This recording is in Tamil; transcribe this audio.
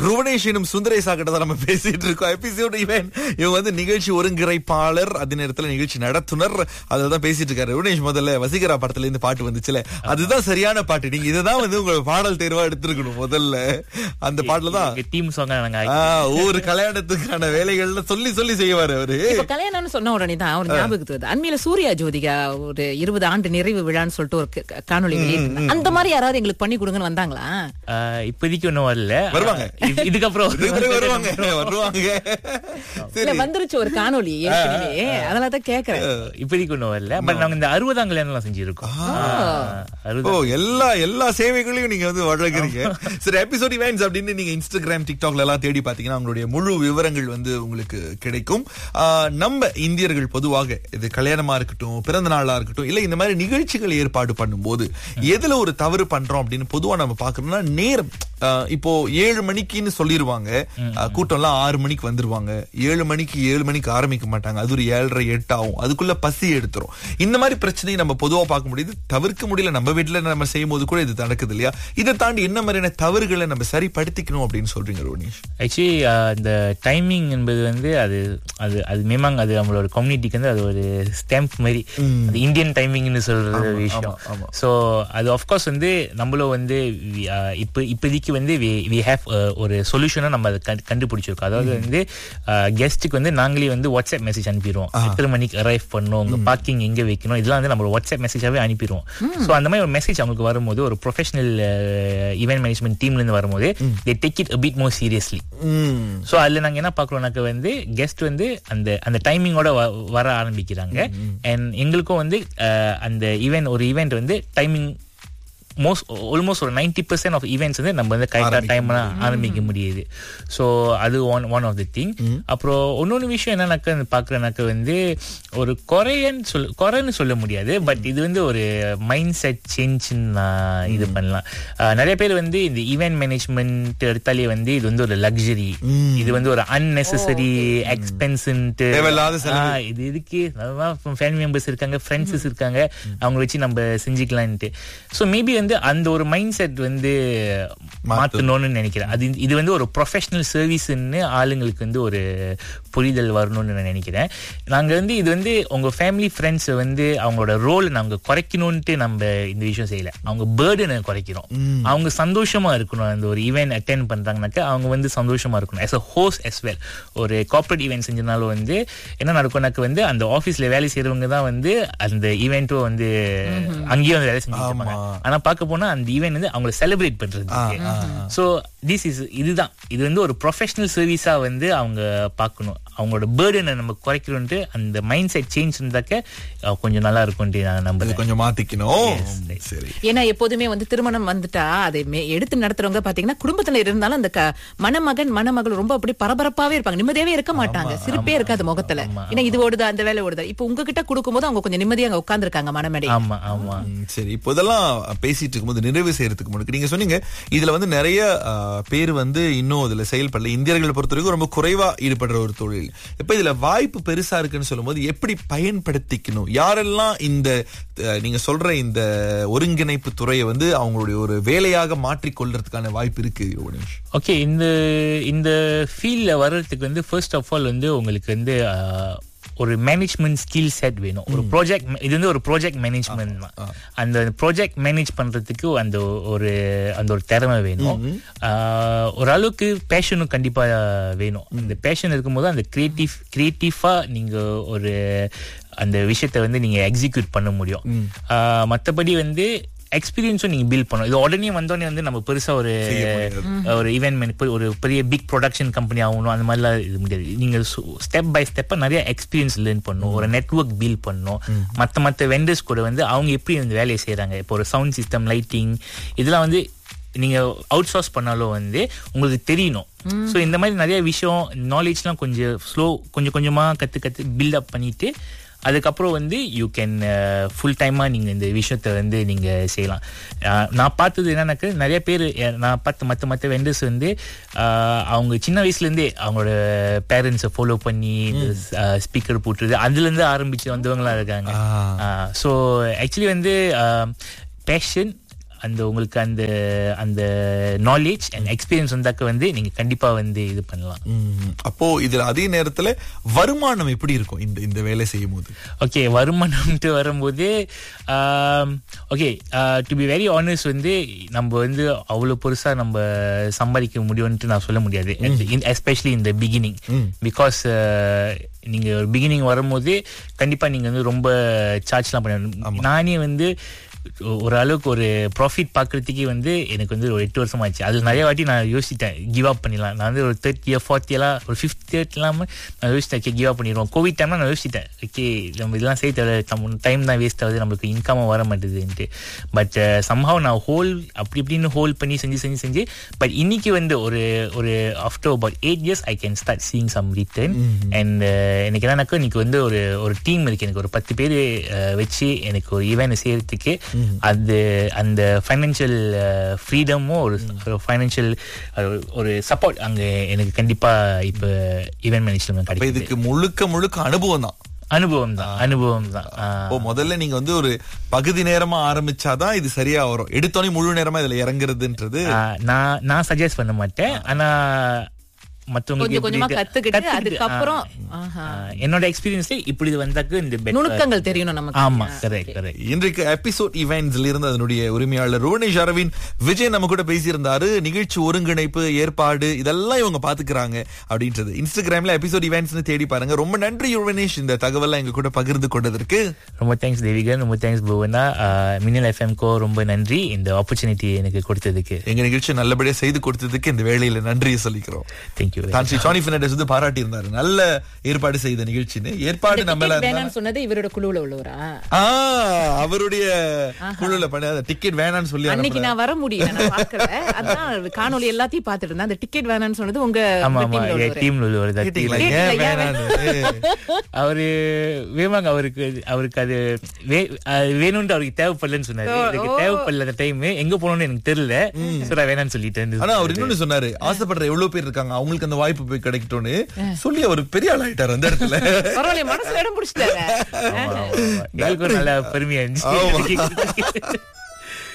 ருவனேஷ் எனும் சுந்தரேசா கிட்ட தான் நம்ம பேசிட்டு இருக்கோம் எபிசோட் இவன் இவங்க வந்து நிகழ்ச்சி ஒருங்கிணைப்பாளர் அதே நேரத்துல நிகழ்ச்சி நடத்துனர் அதுதான் பேசிட்டு இருக்காரு ருவனேஷ் முதல்ல வசீகரா படத்துல இருந்து பாட்டு வந்துச்சுல அதுதான் சரியான பாட்டு நீங்க இதுதான் வந்து உங்க பாடல் தேர்வா எடுத்திருக்கணும் முதல்ல அந்த பாட்டுல தான் டீம் சாங்கா நாங்க ஆ, ஒவ்வொரு கல்யாணத்துக்கான வேலைகள்ல சொல்லி சொல்லி செய்வாரு அவரு இப்ப கல்யாணம்னு சொன்ன உடனே தான் ஒரு ஞாபகத்துக்கு வருது அண்மையில சூர்யா ஜோதிகா ஒரு இருபது ஆண்டு நிறைவு விழான்னு சொல்லிட்டு ஒரு க- காணொளி வெளியிட்டு அந்த மாதிரி யாராவது எங்களுக்கு பண்ணி கொடுங்கன்னு வந்தாங்களா ஆஹ் இப்போதைக்கு ஒண்ணும் வரல வருவாங்க. இது- இதுக்கப்புறம் இதுக்கு பிறகு வருவாங்க வருவாங்க இல்ல சரி வந்துருச்சு ஒரு காணொளி ஏற்கனவே அதனால தான் கேக்குறேன் இப்போதைக்கு ஒண்ணும் வரல பட் நாங்க இந்த அறுபதாம் கல்யாணம் எல்லாம் செஞ்சிருக்கோம் ஆஹ் ஓ அறுபதாம் எல்லா எல்லா சேவைகளையும் நீங்க வந்து வழங்குறீங்க சரி எபிசோட் இவெண்ட்ஸ் அப்படின்னு நீங்க இன்ஸ்டாகிராம் டிக்டாக்ல எல்லாம் தேடி பாத்தீங்கன்னா உங்களுடைய முழு விவரங்கள் வந்து உங்களுக்கு கிடைக்கும் ஆ, நம்ம இந்தியர்கள் பொதுவாக இது கல்யாணமா இருக்கட்டும் பிறந்த நாளா இருக்கட்டும் இல்ல இந்த மாதிரி நிகழ்ச்சிகள் ஏற்பாடு பண்ணும்போது எதுல ஒரு தவறு பண்றோம் அப்படின்னு பொதுவா நம்ம பாக்குறோம்னா நேரம் ஆ, இப்போ ஏழு மணிக்குன்னு சொல்லிருவாங்க ஆ, கூட்டம்லாம் ஆறு மணிக்கு வந்துருவாங்க ஏழு மணிக்கு ஏழு மணிக்கு ஆரம்பிக்க மாட்டாங்க அது ஒரு ஏழரை எட்டு ஆகும் அதுக்குள்ள பசி எடுத்துரும் இந்த மாதிரி பிரச்சனையை நம்ம பொதுவா பார்க்க முடியுது தவிர்க்க முடியல நம்ம வீட்டுல நம்ம செய்யும் போது கூட இது நடக்குது இல்லையா இதை தாண்டி என்ன மாதிரியான தவறுகளை நம்ம சரிப்படுத்திக்கணும் அப்படின்னு சொல்றீங்க ரோனிஷ் ஆக்சுவலி இந்த டைமிங் என்பது வந்து அது அது அது மேமாங் அது நம்மளோட கம்யூனிட்டிக்கு வந்து அது ஒரு ஸ்டாம்ப் மாதிரி அது இந்தியன் டைமிங்னு சொல்ற விஷயம் ஆமா. ஸோ அது ஆஃப்கோர்ஸ் வந்து நம்மளும் வந்து we- ஆஹ் இப்போ இப்போதைக்கு வந்து வி ஹேவ் ஒரு சொல்யூஷனை நம்ம அதை கண்டு- கண்டுபிடிச்சிருக்கோம் அதாவது வந்து கெஸ்ட்டுக்கு வந்து நாங்களே வந்து வாட்ஸ்அப் மெசேஜ் அனுப்பிடுவோம் எத்தனை மணிக்கு அரைவ் பண்ணணும் உங்க பார்க்கிங் எங்க வைக்கணும் இதெல்லாம் வந்து நம்ம வாட்ஸ்அப் மெசேஜாவே அனுப்பிடுவோம் ஸோ அந்த மாதிரி ஒரு மெசேஜ் அவங்களுக்கு வரும்போது ஒரு ப்ரொஃபஷனல் ஈவென்ட் மேனேஜ்மெண்ட் டீம்ல இருந்து வரும்போது they take it bit more seriously um so அதுல நாங்க என்ன பாக்குறோம்னாக்க வந்து கெஸ்ட் வந்து அந்த அந்த டைமிங்கோட வர ஆரம்பிக்கிறாங்க அண்ட் எங்களுக்கும் வந்து அஹ், அந்த ஈவென்ட் ஒரு ஈவென்ட் வந்து டைமிங் மோஸ்ட் ஆல்மோஸ்ட் ஒரு நைன்டி பர்சன்ட் ஆஃப் ஈவெண்ட்ஸ் வந்து நம்ம வந்து கரெக்டாக டைம் ஆரம்பிக்க முடியுது ஸோ அது one one of the thing அப்புறம் இன்னொன்று விஷயம் என்னன்னாக்க பார்க்குறேனாக்க வந்து ஒரு குறையன்னு சொல் குறைன்னு சொல்ல முடியாது பட் இது வந்து ஒரு மைண்ட் செட் சேஞ்சுன்னு நான் இது பண்ணலாம் அஹ், நிறைய பேர் வந்து இந்த ஈவென்ட் மேனேஜ்மெண்ட் எடுத்தாலே வந்து இது வந்து ஒரு லக்ஸரி இது வந்து ஒரு அன்னெசரி எக்ஸ்பென்ஸ்ன்ட்டு தேவையில்லாத செலவு. ஆ, இது இதுக்கு ஃபேமிலி மெம்பர்ஸ் இருக்காங்க ஃப்ரெண்ட்ஸஸ் இருக்காங்க அவங்க வச்சு நம்ம செஞ்சுக்கலான்ட்டு ஸோ மேபி வந்து அந்த ஒரு மைண்ட் செட் வந்து மாற்றணும்னு நினைக்கிறேன் அது இது வந்து ஒரு ப்ரொஃபஷனல் சர்வீஸ்ன்னு ஆளுங்களுக்கு வந்து ஒரு புரிதல் வரணும்னு நான் நினைக்கிறேன் நாங்க வந்து இது வந்து உங்க ஃபேமிலி ஃப்ரெண்ட்ஸ் வந்து அவங்களோட ரோல் நாங்க குறைக்கணும்ட்டு நம்ம இந்த விஷயம் செய்யல அவங்க பேர்டனை குறைக்கிறோம் அவங்க சந்தோஷமா இருக்கணும் அந்த ஒரு ஈவெண்ட் அட்டென்ட் பண்றாங்கனாக்க அவங்க வந்து சந்தோஷமா இருக்கணும் as a host as well ஒரு கார்ப்பரேட் ஈவெண்ட் செஞ்சனாலும் வந்து என்ன நடக்கும்னாக்க வந்து அந்த ஆபீஸ்ல வேலை செய்யறவங்க தான் வந்து அந்த ஈவெண்ட்டும் வந்து அங்கேயும் வந்து வேலை செஞ்சுட்டு இருப்பாங்க ஆனா பார்க்க போனா அந்த ஈவெண்ட் வந்து அவங்கள செலிப்ரேட் பண்றது சோ திஸ் இஸ் இதுதான் இது வந்து ஒரு ப்ரொஃபஷனல் சர்வீஸா வந்து அவங்க பார்க்கணும் அவங்களோட பேர்டனை நம்ம குறைக்கிறோன்ட்டு அந்த மைண்ட் செட் சேஞ்ச் இருந்தாக்க அஹ், கொஞ்சம் நல்லா இருக்கும்ட்டு நான் அது நம்புறேன் கொஞ்சம் மாத்திக்கணும் சரி ஏன்னா எப்போதுமே வந்து திருமணம் வந்துட்டா அதை மே- எடுத்து நடத்துறவங்க பாத்தீங்கன்னா குடும்பத்துல இருந்தாலும் அந்த க- மணமகன் மணமகள் ரொம்ப அப்படி பரபரப்பாவே இருப்பாங்க நிம்மதியாவே இருக்க மாட்டாங்க சிரிப்பே இருக்காது முகத்துல ஏன்னா இது ஓடுதா அந்த வேலை ஓடுதா இப்ப உங்ககிட்ட கொடுக்கும்போது அவங்க கொஞ்சம் நிம்மதியா அங்க உட்கார்ந்துருக்காங்க மனமேடை ஆமா ஆமா ம், சரி இப்போ இதெல்லாம் பேசிட்டு இருக்கும்போது நிறைவு செய்யறதுக்கு முன்னாடி நீங்க சொன்னீங்க இதுல வந்து நிறைய ஆ, பேர் வந்து இன்னும் இதுல செயல்படல இந்தியர்களை பொறுத்த வரைக்கும் ரொம்ப குறைவா ஈடுபடுற ஒரு தொழில் இப்ப இதுல வாய்ப்பு பெருசா இருக்குன்னு சொல்லும்போது எப்படி பயன்படுத்திக்கணும் யாரெல்லாம் இந்த அ, நீங்க சொல்ற இந்த ஒருங்கிணைப்பு துறையை வந்து அவங்களுடைய ஒரு வேலையாக மாற்றிக் கொள்றதுக்கான வாய்ப்பு இருக்கு யோகேஷ் ஓகே இந்த இந்த ஃபீல்ட்ல வர்றதுக்கு வந்து ஃபர்ஸ்ட் ஆஃப் ஆல் வந்து உங்களுக்கு வந்து ஆஹ், ஒரு மேனேஜ்மெண்ட் ஸ்கில் செட் வேணும் ஒரு ப்ராஜெக்ட் இது வந்து ஒரு ப்ராஜெக்ட் மேனேஜ்மெண்ட் தான் அந்த ப்ராஜெக்ட் மேனேஜ் பண்றதுக்கு அந்த ஒரு அந்த ஒரு திறமை வேணும் ஆஹ், ஒரு அளவுக்கு பேஷனும் கண்டிப்பா வேணும் அந்த பேஷன் இருக்கும்போது அந்த கிரியேட்டிவ் கிரியேட்டிவா நீங்க ஒரு அந்த விஷயத்தை வந்து நீங்க எக்ஸிக்யூட் பண்ண முடியும் ஆஹ், மத்தபடி வந்து எக்ஸ்பீரியன்ஸும் நீங்க பில்ட் பண்ணணும் இது உடனே வந்தோடனே வந்து நம்ம பெருசா ஒரு ஒரு ஈவென்ட் ஒரு பெரிய பிக் ப்ரொடக்ஷன் கம்பெனி ஆகணும் அந்த மாதிரிலாம் இது முடியாது நீங்க ஸ்டெப் பை ஸ்டெப்பா நிறைய எக்ஸ்பீரியன்ஸ் லேர்ன் பண்ணணும் ஒரு நெட்வொர்க் பில்ட் பண்ணணும் மத்த மத்த வெண்டர்ஸ் கூட வந்து அவங்க எப்படி இந்த வேலையை செய்றாங்க இப்போ ஒரு சவுண்ட் சிஸ்டம் லைட்டிங் இதெல்லாம் வந்து நீங்க அவுட் சோர்ஸ் பண்ணாலும் வந்து உங்களுக்கு தெரியணும் ஸோ இந்த மாதிரி நிறைய விஷயம் நாலேஜ்லாம் கொஞ்சம் ஸ்லோ கொஞ்சம் கொஞ்சமா கத்து கத்து பில்ட் அப் பண்ணிட்டு அதுக்கப்புறம் வந்து யூ கேன் ஃபுல் டைமாக நீங்கள் இந்த விஷயத்தை வந்து நீங்கள் செய்யலாம் அஹ், நான் பார்த்தது என்னன்னாக்க நிறைய பேர் நான் பார்த்த மற்ற மற்ற வெண்டர்ஸ் வந்து அஹ், அவங்க சின்ன வயசுலேருந்தே அவங்களோட பேரண்ட்ஸை ஃபாலோ பண்ணி ஸ்பீக்கர் போட்டுறது அதுலேருந்து ஆரம்பித்து வந்தவங்களாம் இருக்காங்க ஸோ ஆக்சுவலி வந்து பேஷன் அந்த உங்களுக்கு அந்த அந்த நாலேஜ் அண்ட் எக்ஸ்பீரியன்ஸ் வந்தாக்க வந்து நீங்க கண்டிப்பா வந்து இது பண்ணலாம் ம், அப்போ இதுல அதே நேரத்துல வருமானம் எப்படி இருக்கும் இந்த இந்த வேலை செய்யும் போது ஓகே வருமானம்ட்டு வரும்போது okay to be very honest வந்து நம்ம வந்து அவ்வளோ பெருசா நம்ம சம்பாதிக்க முடியும்னு நான் சொல்ல முடியாது எஸ்பெஷலி இந்த பிகினிங் பிகாஸ் நீங்க ஒரு பிகினிங் வரும்போது கண்டிப்பா நீங்க வந்து ரொம்ப சார்ஜ்லாம் பண்ணணும் நானே வந்து ஒ- ஒரு அளவுக்கு ஒரு ப்ராஃபிட் பார்க்கறதுக்கே வந்து எனக்கு வந்து ஒரு எட்டு வருஷம் ஆச்சு அது நிறைய வாட்டி நான் யோசிச்சிட்டேன் கிவ் அப் பண்ணிடலாம் நான் வந்து ஒரு தேர்ட் இயர் ஃபோர்த் இயர்லாம் ஒரு ஃபிஃப்த் இயர் இல்லாமல் நான் யோசிச்சிட்டேன் ஓகே கிவ் அப் பண்ணிடுவோம் கோவிட் டைம்ல நான் யோசிச்சிட்டேன் ஓகே நம்ம இதெல்லாம் செய்ய தேவை டைம் தான் வேஸ்ட் ஆகுது நம்மளுக்கு இன்கமும் வர மாட்டேதுன்ட்டு பட் சம்ஹவ் நான் ஹோல் அப்படி இப்படின்னு ஹோல்ட் பண்ணி செஞ்சு செஞ்சு செஞ்சு பட் இன்னைக்கு வந்து ஒரு ஒரு after about eight years I can start seeing some return and எனக்கு என்னன்னாக்கா இன்னைக்கு வந்து ஒரு ஒரு டீம் இருக்கு எனக்கு ஒரு பத்து பேர் வச்சு எனக்கு ஒரு ஈவெண்ட் செய்யறதுக்கு அது அந்த ஃபைனான்சியல் ஃப்ரீடமும் ஒரு ஃபைனான்சியல் ஒரு சப்போர்ட் அங்க எனக்கு கண்டிப்பா இப்ப ஈவெண்ட் மேனேஜ்மெண்ட் அப்ப கிடைக்குது இதுக்கு முழுக்க முழுக்க அனுபவம் தான் அனுபவம் தான் அனுபவம் தான் ஆ. ஓ முதல்ல நீங்க வந்து ஒரு பகுதி நேரமா ஆரம்பிச்சாதான் இது சரியா வரும் எடுத்தோடனே முழு நேரமா இதுல இறங்குறதுன்றது ஆ, நான் நான் சஜஸ்ட் பண்ண மாட்டேன் ஆனா மத்தவங்களுக்கு கொஞ்சம் கொஞ்சமா எப்படி இது- கத்துக்கிட்டு கத்துக்கிட்டு, அதுக்கப்புறம் ஆ, ஆஹா. ஆ, என்னோட எக்ஸ்பீரியன்ஸ்ல இப்படி இது வந்தாக்க இந்த better- நுணுக்கங்கள் தெரியணும் நமக்கு ஆமா கரெக்ட் கரெக்ட் இன்றைக்கு எபிசோட் இவெண்ட்ஸ்ல இருந்து அதனுடைய உரிமையாளர் ருவனேஷ் அரவிந்த் விஜய் நம்ம கூட பேசியிருந்தாரு நிகழ்ச்சி ஒருங்கிணைப்பு ஏற்பாடு இதெல்லாம் இவங்க பாத்துக்கிறாங்க அப்படின்றது இன்ஸ்டாகிராம்ல எபிசோட் இவெண்ட்ஸ்னு தேடி பாருங்க ரொம்ப நன்றி ருவனேஷ் இந்த தகவலை எங்க கூட பகிர்ந்து கொண்டதற்கு ரொம்ப தேங்க்ஸ் தேவிகன் ரொம்ப தேங்க்ஸ் புவனா மின்னல் எஃப்எம்கோ ரொம்ப நன்றி இந்த ஆப்பர்ச்சுனிட்டி எனக்கு கொடுத்ததுக்கு எங்க நிகழ்ச்சி நல்லபடியா செய்து கொடுத்ததுக்கு இந்த வேளையில நன்றியை சொல்லிக்கிறோம் தேங்க்யூ தான் ஸ்ரீ சானி பெர்னாண்டஸ் வந்து பாராட்டி இருந்தாரு நல்ல ஏற்பாடு செய்த நிகழ்ச்சின்னு ஏற்பாடு இந்த நம்ம ticket வேணாம்னு சொன்னது இவரோட குழுவுல உள்ளவரா ஆ அவருடைய குழுல பண்ண டிக்கெட் வேணாம்னு சொல்லி அன்னைக்கு நான் வர முடியல நான் பார்க்கல அதான் காணொளி எல்லாத்தையும் பார்த்துட்டு இருந்தேன் அந்த டிக்கெட் வேணாம்னு சொன்னது உங்க ஆமா உங்க ஆமா teamல உள்ளவரு. டீம்ல உள்ளவர் தான் கேட்டீங்களா team. ஏன் கேட்டீங்களா? வேணான்னு அவரு வேமாங்க அவருக்கு அவருக்கு அது வே- அது வேணும்னு அவருக்கு தேவைப்படலன்னு சொன்னாரு எனக்கு தேவைப்படல அந்த டைம் எங்க போகணும்னு எனக்கு தெரியல சரி நான் வேணாம்னு சொல்லிட்டேன் ஆனா அவர் இன்னொன்னு சொன்னாரு ஆசைப்படுற எவ்வளவு பேர் இருக்காங்க அவங்களுக்கு அந்த வாய்ப்பு போய் கிடைக்கட்டும்னு சொல்லி அவர் பெரிய ஆள் ஆயிட்டாரு அந்த இடத்துல பரவாயில்ல மனசுல இடம் பிடிச்சிட்டாரு ஆமா, ஆமா, ஆமா. எங்களுக்கு ஒரு நல்ல பெருமையா ஆமா. இருந்துச்சு